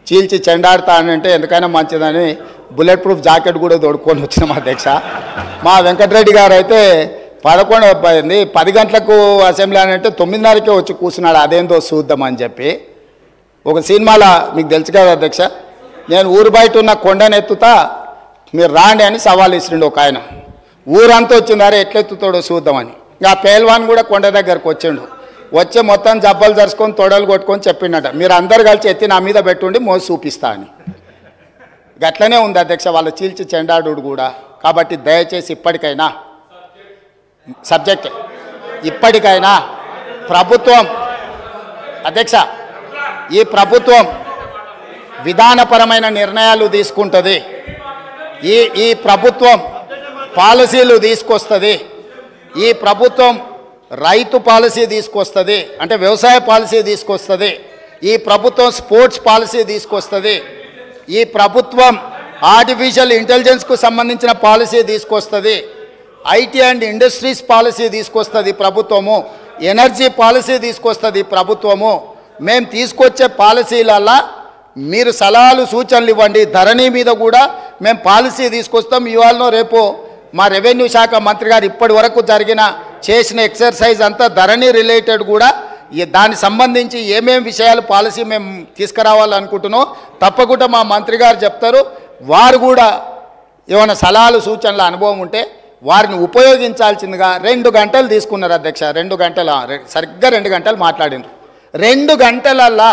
చీల్చి చెండాడుతా అని అంటే ఎందుకైనా మంచిదని బుల్లెట్ ప్రూఫ్ జాకెట్ కూడా తోడుకొని వచ్చినాం అధ్యక్ష మా వెంకటరెడ్డి గారు అయితే పదకొండు పది పది గంటలకు అసెంబ్లీ అని అంటే తొమ్మిదిన్నరకే వచ్చి కూర్చున్నాడు అదేందో చూద్దామని చెప్పి ఒక సినిమాలో మీకు తెలుసు కదా అధ్యక్ష నేను ఊరు బయట ఉన్న కొండను ఎత్తుతా మీరు రాండి అని సవాల్ ఇస్తుండే ఒక ఆయన ఊరంతా వచ్చిందారే ఎట్లెత్తుతాడో చూద్దామని ఇంకా ఆ పేల్వాన్ కూడా కొండ దగ్గరకు వచ్చిండు వచ్చి మొత్తం జబ్బలు జరుచుకొని తొడలు కొట్టుకొని చెప్పిండట మీరు అందరు కలిసి ఎత్తి నా మీద పెట్టుండి మోసి చూపిస్తా అని గట్లనే ఉంది అధ్యక్ష వాళ్ళ చీల్చి చెండాడు కూడా కాబట్టి దయచేసి ఇప్పటికైనా సబ్జెక్ట్ ఇప్పటికైనా ప్రభుత్వం అధ్యక్ష ఈ ప్రభుత్వం విధానపరమైన నిర్ణయాలు తీసుకుంటుంది ఈ ఈ ప్రభుత్వం పాలసీలు తీసుకొస్తుంది ఈ ప్రభుత్వం రైతు పాలసీ తీసుకొస్తుంది అంటే వ్యవసాయ పాలసీ తీసుకొస్తుంది ఈ ప్రభుత్వం స్పోర్ట్స్ పాలసీ తీసుకొస్తుంది ఈ ప్రభుత్వం ఆర్టిఫిషియల్ ఇంటెలిజెన్స్కు సంబంధించిన పాలసీ తీసుకొస్తుంది ఐటీ అండ్ ఇండస్ట్రీస్ పాలసీ తీసుకొస్తుంది ప్రభుత్వము ఎనర్జీ పాలసీ తీసుకొస్తుంది ప్రభుత్వము మేము తీసుకొచ్చే పాలసీలల్లా మీరు సలహాలు సూచనలు ఇవ్వండి ధరణి మీద కూడా మేము పాలసీ తీసుకొస్తాం ఇవాళనో రేపు మా రెవెన్యూ శాఖ మంత్రి గారు ఇప్పటి వరకు జరిగిన చేసిన ఎక్సర్సైజ్ అంతా ధరణి రిలేటెడ్ కూడా ఈ దానికి సంబంధించి ఏమేం విషయాలు పాలసీ మేము తీసుకురావాలనుకుంటున్నాం తప్పకుండా మా మంత్రి గారు చెప్తారు వారు కూడా ఏమైనా సలహాలు సూచనల అనుభవం ఉంటే వారిని ఉపయోగించాల్సిందిగా రెండు గంటలు తీసుకున్నారు అధ్యక్ష రెండు గంటల రె- సరిగ్గా రెండు గంటలు మాట్లాడిండ్రు రెండు గంటలల్లా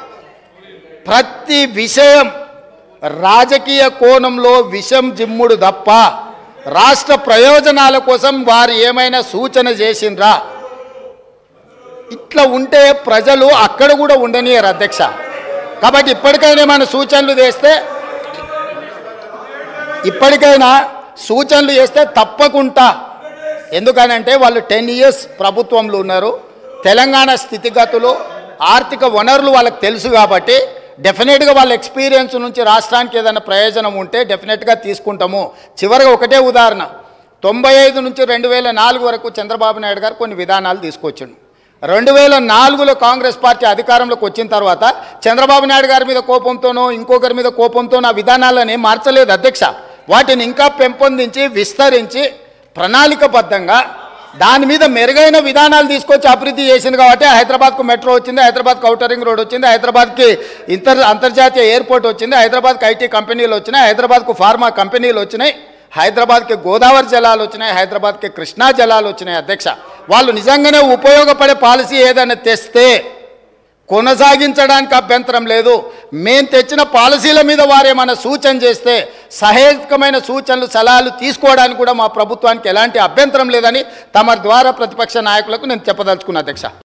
ప్రతి విషయం రాజకీయ కోణంలో విషం జిమ్ముడు తప్ప రాష్ట్ర ప్రయోజనాల కోసం వారు ఏమైనా సూచన చేసిండ్రా ఇట్లా ఉంటే ప్రజలు అక్కడ కూడా ఉండనియరు అధ్యక్ష కాబట్టి ఇప్పటికైనా ఏమైనా సూచనలు చేస్తే ఇప్పటికైనా సూచనలు చేస్తే తప్పకుండా ఎందుకనంటే వాళ్ళు టెన్ ఇయర్స్ ప్రభుత్వంలో ఉన్నారు తెలంగాణ స్థితిగతులు ఆర్థిక వనరులు వాళ్ళకి తెలుసు కాబట్టి డెఫినెట్గా వాళ్ళ ఎక్స్పీరియన్స్ నుంచి రాష్ట్రానికి ఏదైనా ప్రయోజనం ఉంటే డెఫినెట్గా తీసుకుంటాము చివరిగా ఒకటే ఉదాహరణ తొంభై ఐదు నుంచి రెండు వేల నాలుగు వరకు చంద్రబాబు నాయుడు గారు కొన్ని విధానాలు తీసుకొచ్చిండు రెండు వేల నాలుగులో కాంగ్రెస్ పార్టీ అధికారంలోకి వచ్చిన తర్వాత చంద్రబాబు నాయుడు గారి మీద కోపంతోనో ఇంకొకరి మీద కోపంతోనో ఆ విధానాలని మార్చలేదు అధ్యక్ష వాటిని ఇంకా పెంపొందించి విస్తరించి ప్రణాళికబద్ధంగా దాని మీద మెరుగైన విధానాలు తీసుకొచ్చి అభివృద్ధి చేసింది కాబట్టి హైదరాబాద్కు మెట్రో వచ్చింది హైదరాబాద్కు ఔటర్ రింగ్ రోడ్ వచ్చింది హైదరాబాద్కి ఇంటర్ అంతర్జాతీయ ఎయిర్పోర్ట్ వచ్చింది హైదరాబాద్కి ఐటీ కంపెనీలు వచ్చినాయి హైదరాబాద్కు ఫార్మా కంపెనీలు వచ్చినాయి హైదరాబాద్కి గోదావరి జలాలు వచ్చినాయి హైదరాబాద్కి కృష్ణా జలాలు వచ్చినాయి అధ్యక్ష వాళ్ళు నిజంగానే ఉపయోగపడే పాలసీ ఏదైనా తెస్తే కొనసాగించడానికి అభ్యంతరం లేదు మేము తెచ్చిన పాలసీల మీద వారేమైనా సూచన చేస్తే సహేతుకమైన సూచనలు సలహాలు తీసుకోవడానికి కూడా మా ప్రభుత్వానికి ఎలాంటి అభ్యంతరం లేదని తమ ద్వారా ప్రతిపక్ష నాయకులకు నేను చెప్పదలుచుకున్నా అధ్యక్ష